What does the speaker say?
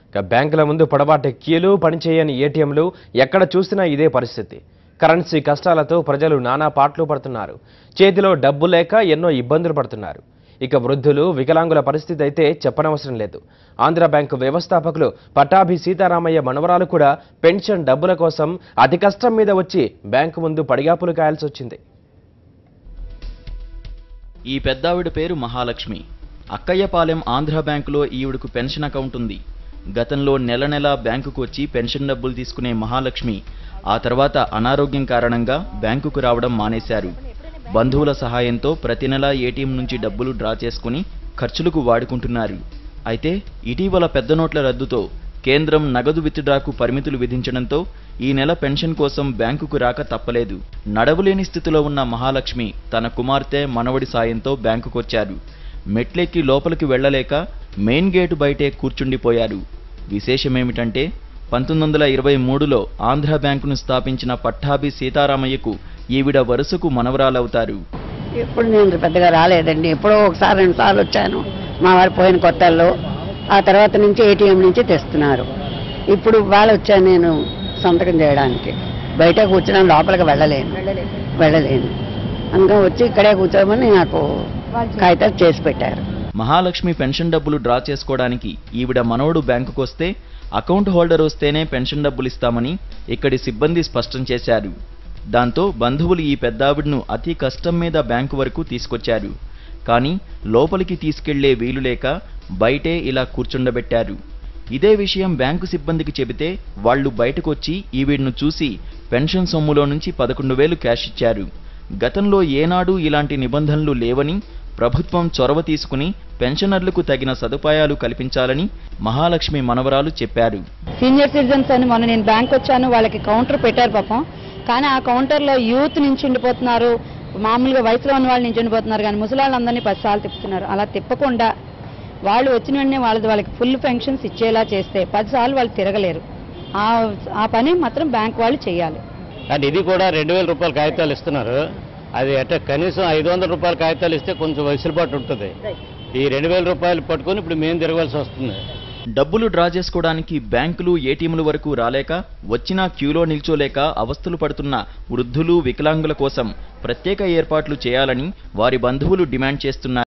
ఇక బ్యాంకుల ముందు పొడబాటి క్యూలు పనిచేయని ఏటీఎంలు ఎక్కడ చూసినా ఇదే పరిస్థితి కరెన్సీ కష్టాలతో ప్రజలు నానా పాటలు పడుతున్నారు చేతిలో డబ్బు లేక ఎన్నో ఇబ్బందులు పడుతున్నారు ఇక వృద్ధులు వికలాంగుల పరిస్థితి అయితే చెప్పనవసరం లేదు ఆంధ్ర బ్యాంకు వ్యవస్థాపకులు పట్టాభి సీతారామయ్య మనవరాలు కూడా పెన్షన్ డబ్బుల కోసం అతి కష్టం మీద వచ్చి బ్యాంకు ముందు పడిగాపులు కాయాల్సి వచ్చింది ఈ పెద్దావిడ పేరు మహాలక్ష్మి అక్కయ్యపాలెం ఆంధ్ర బ్యాంకులో ఈవిడకు పెన్షన్ అకౌంట్ ఉంది గతంలో నెల నెల బ్యాంకుకు వచ్చి పెన్షన్ డబ్బులు తీసుకునే మహాలక్ష్మి ఆ తర్వాత అనారోగ్యం కారణంగా బ్యాంకుకు రావడం మానేశారు బంధువుల సహాయంతో ప్రతి నెల ఏటీఎం నుంచి డబ్బులు డ్రా చేసుకుని ఖర్చులకు వాడుకుంటున్నారు అయితే ఇటీవల పెద్ద నోట్ల రద్దుతో కేంద్రం నగదు విత్డ్రాకు పరిమితులు విధించడంతో ఈ నెల పెన్షన్ కోసం బ్యాంకుకు రాక తప్పలేదు నడవలేని స్థితిలో ఉన్న మహాలక్ష్మి తన కుమార్తె మనవడి సాయంతో బ్యాంకుకొచ్చారు మెట్లెక్కి లోపలికి వెళ్ళలేక మెయిన్ గేటు బయటే కూర్చుండిపోయారు విశేషమేమిటంటే పంతొమ్మిది వందల ఇరవై మూడులో ఆంధ్ర బ్యాంకును స్థాపించిన పట్టాభి సీతారామయ్యకు ఈవిడ వరుసకు మనవరాలవుతారు ఎప్పుడు నేను పెద్దగా రాలేదండి ఎప్పుడో ఒకసారి రెండు సార్లు వచ్చాను మా వారు పోయిన కొత్తల్లో ఆ తర్వాత నుంచి ఏటీఎం నుంచి తెస్తున్నారు ఇప్పుడు వాళ్ళు వచ్చాను నేను సంతకం చేయడానికి బయట కూర్చున్నాను లోపలికి వెళ్ళలేను వెళ్ళలేను అందుకని వచ్చి ఇక్కడే కూర్చోమని నాకు కాగితాలు చేసి పెట్టారు మహాలక్ష్మి పెన్షన్ డబ్బులు డ్రా చేసుకోవడానికి ఈవిడ మనవడు బ్యాంకుకొస్తే అకౌంట్ హోల్డర్ వస్తేనే పెన్షన్ డబ్బులు ఇస్తామని ఇక్కడి సిబ్బంది స్పష్టం చేశారు దాంతో బంధువులు ఈ పెద్దావిడను అతి కష్టం మీద బ్యాంకు వరకు తీసుకొచ్చారు కానీ లోపలికి తీసుకెళ్లే వీలు లేక బయటే ఇలా కూర్చుండబెట్టారు ఇదే విషయం బ్యాంకు సిబ్బందికి చెబితే వాళ్ళు బయటకొచ్చి ఈవిడను చూసి పెన్షన్ సొమ్ములో నుంచి పదకొండు వేలు క్యాష్ ఇచ్చారు గతంలో ఏనాడు ఇలాంటి నిబంధనలు లేవని ప్రభుత్వం చొరవ తీసుకుని పెన్షనర్లకు తగిన సదుపాయాలు కల్పించాలని మహాలక్ష్మి మనవరాలు చెప్పారు సీనియర్ సిటిజన్స్ అని మొన్న నేను బ్యాంక్ వచ్చాను వాళ్ళకి కౌంటర్ పెట్టారు పాపం కానీ ఆ కౌంటర్లో యూత్ నుంచి ఉండిపోతున్నారు మామూలుగా వయసులో ఉన్న వాళ్ళు నుంచి ఉండిపోతున్నారు కానీ ముసలి వాళ్ళందరినీ పది సార్లు తిప్పుతున్నారు అలా తిప్పకుండా వాళ్ళు వచ్చిన వెంటనే వాళ్ళది వాళ్ళకి ఫుల్ పెన్షన్స్ ఇచ్చేలా చేస్తే పదిసార్లు వాళ్ళు తిరగలేరు ఆ ఆ పని మాత్రం బ్యాంక్ వాళ్ళు చేయాలి అండ్ ఇది కూడా రెండు వేల రూపాయల కాగితాలు ఇస్తున్నారు అది అంటే కనీసం ఐదు వందల రూపాయల కాగితాలు ఇస్తే కొంచెం వెసులుబాటు ఉంటుంది ఈ రెండు వేల రూపాయలు పట్టుకొని ఇప్పుడు మేము తిరగాల్సి వస్తుంది డబ్బులు డ్రా చేసుకోవడానికి బ్యాంకులు ఏటీఎంల వరకు రాలేక వచ్చినా క్యూలో నిల్చోలేక అవస్థలు పడుతున్న వృద్ధులు వికలాంగుల కోసం ప్రత్యేక ఏర్పాట్లు చేయాలని వారి బంధువులు డిమాండ్ చేస్తున్నారు